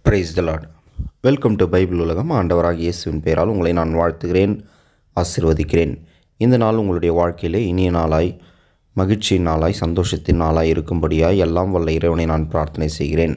price the Lord welcome to Bible உலகம் ஆண்டவராக இயேசுவின் பெயரால் உங்களை நான் வாழ்த்துகிறேன் ஆசிர்வதிக்கிறேன் இந்த நாள் உங்களுடைய வாழ்க்கையிலே இனிய நாளாய் மகிழ்ச்சியின் நாளாய் சந்தோஷத்தின் நாளாய் இருக்கும்படியாய் எல்லாம் வல்ல இறைவனை நான் பிரார்த்தனை செய்கிறேன்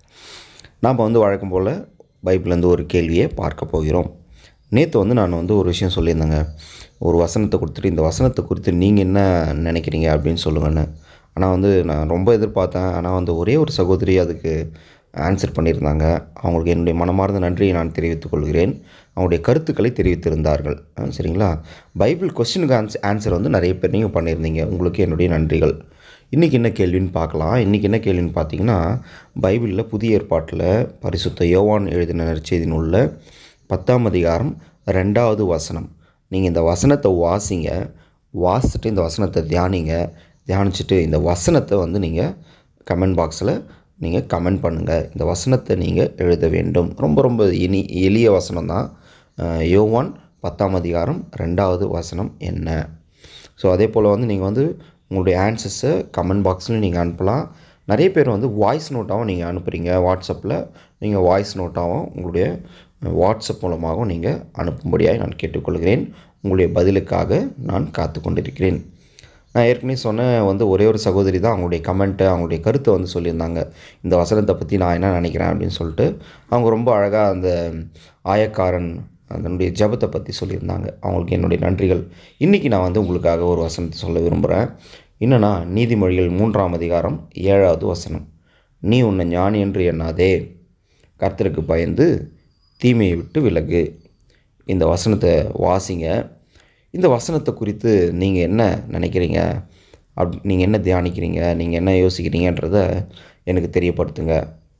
நாம் வந்து வழக்கம் போல் பைபிள்லேருந்து ஒரு கேள்வியை பார்க்க போகிறோம் நேற்று வந்து நான் வந்து ஒரு விஷயம் சொல்லியிருந்தேங்க ஒரு வசனத்தை கொடுத்துட்டு இந்த வசனத்தை குறித்து நீங்கள் என்ன நினைக்கிறீங்க அப்படின்னு சொல்லுங்கன்னு ஆனால் வந்து நான் ரொம்ப எதிர்பார்த்தேன் ஆனால் வந்து ஒரே ஒரு சகோதரி அதுக்கு ஆன்சர் பண்ணியிருந்தாங்க அவங்களுக்கு என்னுடைய மனமார்ந்த நன்றியை நான் தெரிவித்துக் கொள்கிறேன் அவங்களுடைய கருத்துக்களை தெரிவித்திருந்தார்கள் அஹ் சரிங்களா பைபிள் கொஸ்டினுக்கு ஆன்ஸ் ஆன்சர் வந்து நிறைய பேர் நீங்கள் பண்ணியிருந்தீங்க உங்களுக்கு என்னுடைய நன்றிகள் இன்றைக்கி என்ன கேள்வின்னு பார்க்கலாம் இன்றைக்கி என்ன கேள்வின்னு பார்த்தீங்கன்னா பைபிளில் புதிய ஏற்பாட்டில் பரிசுத்த யோவான் எழுதின நற்செய்தி நூலில் பத்தாம் அதிகாரம் ரெண்டாவது வசனம் நீங்கள் இந்த வசனத்தை வாசிங்க வாசிச்சுட்டு இந்த வசனத்தை தியானிங்க தியானிச்சுட்டு இந்த வசனத்தை வந்து நீங்கள் கமெண்ட் பாக்ஸில் நீங்கள் கமெண்ட் பண்ணுங்கள் இந்த வசனத்தை நீங்கள் எழுத வேண்டும் ரொம்ப ரொம்ப இனி எளிய வசனம் தான் யோவான் பத்தாம் அதிகாரம் ரெண்டாவது வசனம் என்ன ஸோ அதே போல் வந்து நீங்கள் வந்து உங்களுடைய ஆன்சர்ஸை கமெண்ட் பாக்ஸில் நீங்கள் அனுப்பலாம் நிறைய பேர் வந்து வாய்ஸ் நோட்டாகவும் நீங்கள் அனுப்புகிறீங்க வாட்ஸ்அப்பில் நீங்கள் வாய்ஸ் நோட்டாகவும் உங்களுடைய வாட்ஸ்அப் மூலமாகவும் நீங்கள் அனுப்பும்படியாக நான் கேட்டுக்கொள்கிறேன் உங்களுடைய பதிலுக்காக நான் காத்து கொண்டிருக்கிறேன் நான் ஏற்கனவே சொன்ன வந்து ஒரே ஒரு சகோதரி தான் அவங்களுடைய கமெண்ட்டை அவங்களுடைய கருத்தை வந்து சொல்லியிருந்தாங்க இந்த வசனத்தை பற்றி நான் என்ன நினைக்கிறேன் அப்படின்னு சொல்லிட்டு அவங்க ரொம்ப அழகாக அந்த ஆயக்காரன் அதனுடைய ஜபத்தை பற்றி சொல்லியிருந்தாங்க அவங்களுக்கு என்னுடைய நன்றிகள் இன்றைக்கி நான் வந்து உங்களுக்காக ஒரு வசனத்தை சொல்ல விரும்புகிறேன் என்னென்னா நீதிமொழிகள் மூன்றாம் அதிகாரம் ஏழாவது வசனம் நீ உன்னை ஞானி என்று எண்ணாதே கர்த்தருக்கு பயந்து தீமையை விட்டு விலகு இந்த வசனத்தை வாசிங்க இந்த வசனத்தை குறித்து நீங்கள் என்ன நினைக்கிறீங்க அப் நீங்கள் என்ன தியானிக்கிறீங்க நீங்கள் என்ன யோசிக்கிறீங்கன்றத எனக்கு தெரியப்படுத்துங்க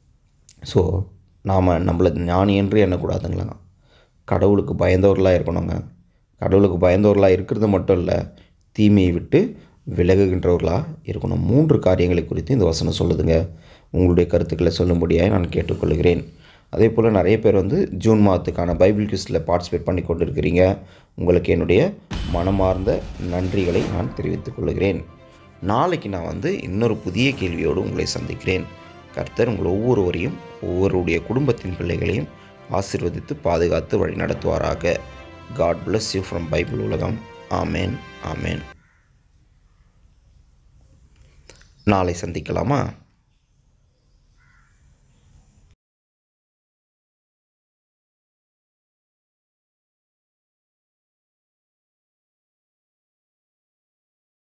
ஸோ நாம் நம்மளை ஞானி என்று எண்ணக்கூடாதுங்களா கடவுளுக்கு பயந்தவர்களாக இருக்கணுங்க கடவுளுக்கு பயந்தவர்களாக இருக்கிறது மட்டும் இல்லை தீமையை விட்டு விலகுகின்றவர்களாக இருக்கணும் மூன்று காரியங்களை குறித்து இந்த வசனம் சொல்லுதுங்க உங்களுடைய கருத்துக்களை சொல்லும்படியாக நான் கேட்டுக்கொள்கிறேன் அதே போல் நிறைய பேர் வந்து ஜூன் மாதத்துக்கான பைபிள் கிறிஸ்டில் பார்ட்டிசிபேட் பண்ணி கொண்டு இருக்கிறீங்க உங்களுக்கு என்னுடைய மனமார்ந்த நன்றிகளை நான் தெரிவித்துக் கொள்கிறேன் நாளைக்கு நான் வந்து இன்னொரு புதிய கேள்வியோடு உங்களை சந்திக்கிறேன் கர்த்தர் உங்கள் ஒவ்வொருவரையும் ஒவ்வொருடைய குடும்பத்தின் பிள்ளைகளையும் ஆசிர்வதித்து பாதுகாத்து வழி நடத்துவாராக God bless you from Bible உலகம் ஆமேன் ஆமேன் நாளை சந்திக்கலாமா